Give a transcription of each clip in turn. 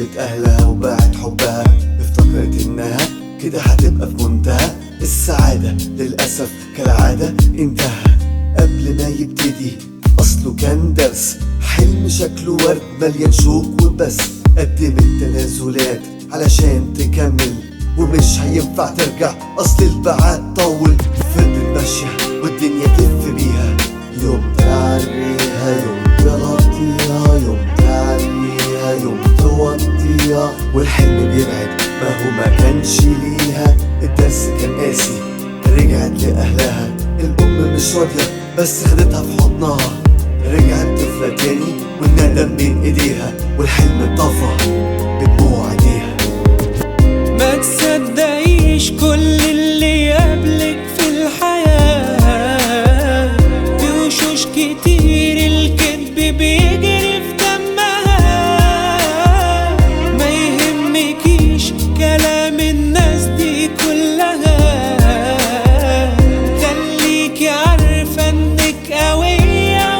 سابت أهلها وباعت حبها افتكرت إنها كده هتبقى في منتهى السعادة للأسف كالعادة انتهى قبل ما يبتدي أصله كان درس حلم شكله ورد مليان شوق وبس قدمت تنازلات علشان تكمل ومش هينفع ترجع أصل البعاد طول فضلت ماشية والدنيا تلف بيها يوم تعريها يوم تغطيها يوم تعليها يوم توطيها والحلم بيبعد ما هو ما كانش ليها الدرس كان قاسي رجعت لأهلها الأم مش راضية بس خدتها في حضنها رجعت طفلة تاني والندم بين ايديها والحلم اتطفى بدموع عينيها ما تصدقيش كل اللي قبلك في الحياة بوشوش كتير الكذب بيجري في دمها ما يهمكيش كلام الناس دي كلها خليكي عارفة انك قوية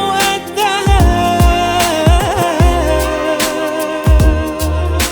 وقدها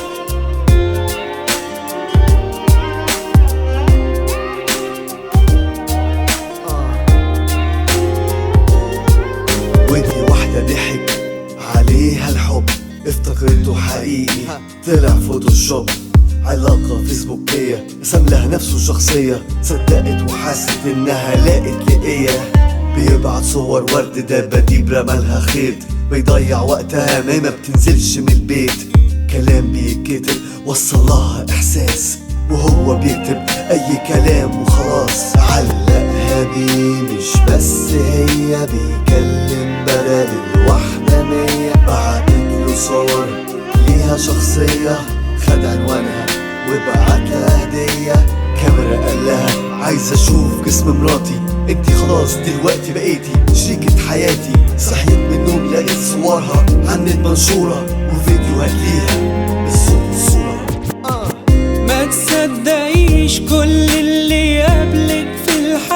ودي واحدة ضحك عليها الحب افتكرته حقيقي طلع فوتوشوب علاقة فيسبوكية رسم لها نفسه شخصية صدقت وحست انها لقت لقية بيبعت صور ورد دابة دي برمالها خيط بيضيع وقتها ما ما بتنزلش من البيت كلام بيتكتب وصلها احساس وهو بيكتب اي كلام وخلاص علقها بيه مش بس هي بيكلم بدل الواحدة مية بعتت له صور ليها شخصية خد عنوانها وبعت لها هدية كاميرا قال لها عايز اشوف جسم مراتي انتي خلاص دلوقتي بقيتي شريكة حياتي صحيت من النوم لقيت صورها عن المنشورة وفيديوهات ليها بالصوت والصورة ما تصدقيش كل اللي قبلك في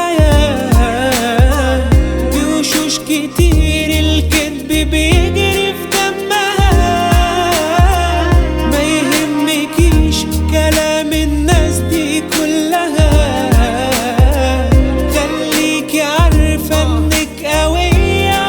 الحياة بوشوش كتير الكذب بيجري في دمها ما يهمكيش كلام الناس دي كلها خليكي عارفة انك قوية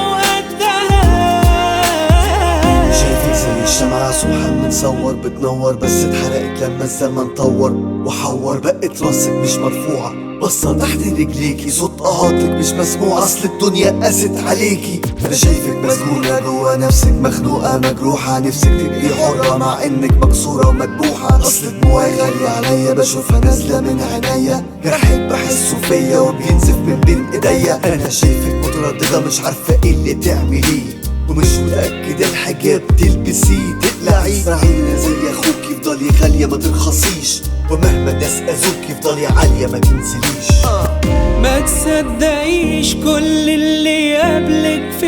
وقدها شايفك زي الشمعة سبحان متصور بتنور بس اتحرقت لما الزمن طور وحور بقت راسك مش مرفوعة بصة تحت رجليكي صوت قهاتك مش مسموع اصل الدنيا قست عليكي انا شايفك مسجونة جوا نفسك مخنوقة مجروحة نفسك تبقي حرة مع انك مكسورة ومدبوحة اصل دموعي غالية عليا بشوفها نازلة من عينيا جرحك بحسه فيا وبينزف من بين ايديا انا شايفك مترددة مش عارفة ايه اللي تعمليه ومش متأكد الحجاب تلبسيه تقلعيه اسمعينا زي اخوكي افضلي غالية ما ترخصيش ومهما الناس اذوكي افضلي عالية ما تنزليش ما تصدقيش كل اللي قبلك في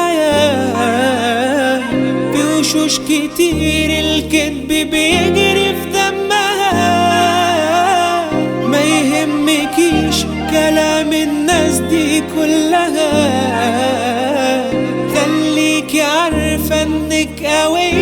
الحياة بوشوش كتير الكذب بيجري في دمها ما يهمكيش كلام الناس دي كلها خليكي عارفة انك قوية